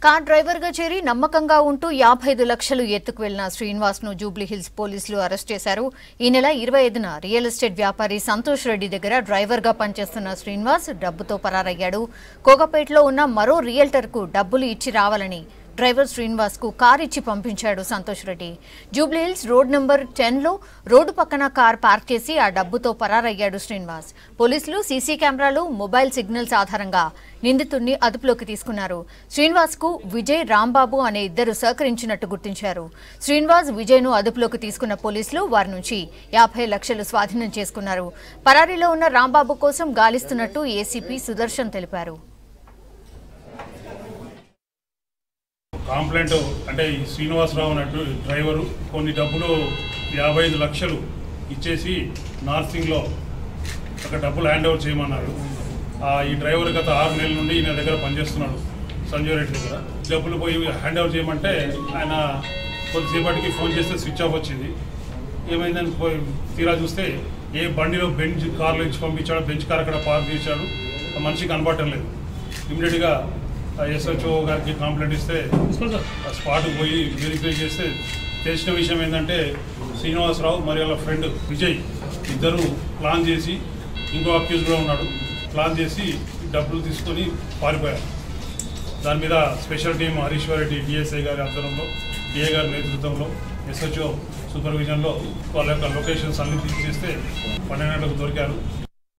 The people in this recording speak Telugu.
కార్ డ్రైవర్గా చేరి నమ్మకంగా ఉంటూ యాభై ఐదు లక్షలు ఎత్తుకు వెళ్లిన శ్రీనివాస్ ను జూబ్లీహిల్స్ పోలీసులు అరెస్ట్ చేశారు ఈ నెల ఇరవై ఐదున రియల్ ఎస్టేట్ వ్యాపారి సంతోష్ రెడ్డి దగ్గర డ్రైవర్గా పనిచేస్తున్న శ్రీనివాస్ డబ్బుతో పరారయ్యాడు కోగపేటలో ఉన్న మరో రియల్టర్ కు డబ్బులు ఇచ్చి రావాలని డ్రైవర్ శ్రీనివాస్ కు కార్ ఇచ్చి పంపించాడు Santosh Reddy Jubilee Hills road number ten లో రోడ్డు పక్కన కార్ పార్క్ చేసి ఆ డబ్బుతో పరారయ్యాడు శ్రీనివాస్ పోలీసులు సీసీ కెమెరాలు మొబైల్ సిగ్నల్స్ ఆధారంగా నిందితుడిని అదుపులోకి తీసుకున్నారు శ్రీనివాస్ కు విజయ్ రాంబాబు అనే ఇద్దరు సహకరించినట్టు గుర్తించారు శ్రీనివాస్ విజయ్ ను అదుపులోకి తీసుకున్న పోలీసులు వారి నుంచి యాభై లక్షలు స్వాధీనం చేసుకున్నారు పరారీలో ఉన్న రాంబాబు కోసం గాలిస్తున్నట్టు ఏసీపీ సుదర్శన్ తెలిపారు కాంప్లైంట్ అంటే ఈ శ్రీనివాసరావు అన్నట్టు డ్రైవరు కొన్ని డబ్బులు యాభై ఐదు లక్షలు ఇచ్చేసి నార్సింగ్లో ఒక డబ్బులు హ్యాండ్ ఓవర్ చేయమన్నారు ఆ, ఈ డ్రైవర్ గత ఆరు నెలల నుండి ఈయన దగ్గర పనిచేస్తున్నాడు సంజయ్ రెడ్డి దగ్గర డబ్బులు పోయి హ్యాండ్ ఓవర్ చేయమంటే ఆయన కొద్దిసేపటికి ఫోన్ చేస్తే స్విచ్ ఆఫ్ వచ్చింది ఏమైందని పోయి తీరా చూస్తే ఏ బండిలో బెంచ్ కార్లో ఇచ్చి పంపించాడు బెంచ్ కార్ అక్కడ పార్క్ చేశాడు ఆ మనిషి కనబడటం లేదు ఇమీడియట్గా ఎస్హెచ్ఓ గారికి కంప్లైంట్ ఇస్తే ఆ స్పాట్కి పోయి వెరిఫై చేస్తే తెలిసిన విషయం ఏంటంటే శ్రీనివాసరావు మరి వాళ్ళ ఫ్రెండ్ విజయ్ ఇద్దరు ప్లాన్ చేసి ఇంకో అక్యూజ్ కూడా ఉన్నాడు ప్లాన్ చేసి డబ్బులు తీసుకొని పారిపోయారు దాని మీద special team Harishwar Reddy DSI గారి ఆధ్వర్యంలో డిఏ గారి నేతృత్వంలో ఎస్హెచ్ఓ సూపర్విజన్లో వాళ్ళ యొక్క లొకేషన్స్ అన్ని తీసేస్తే పన్నెండు గంటలకు దొరికారు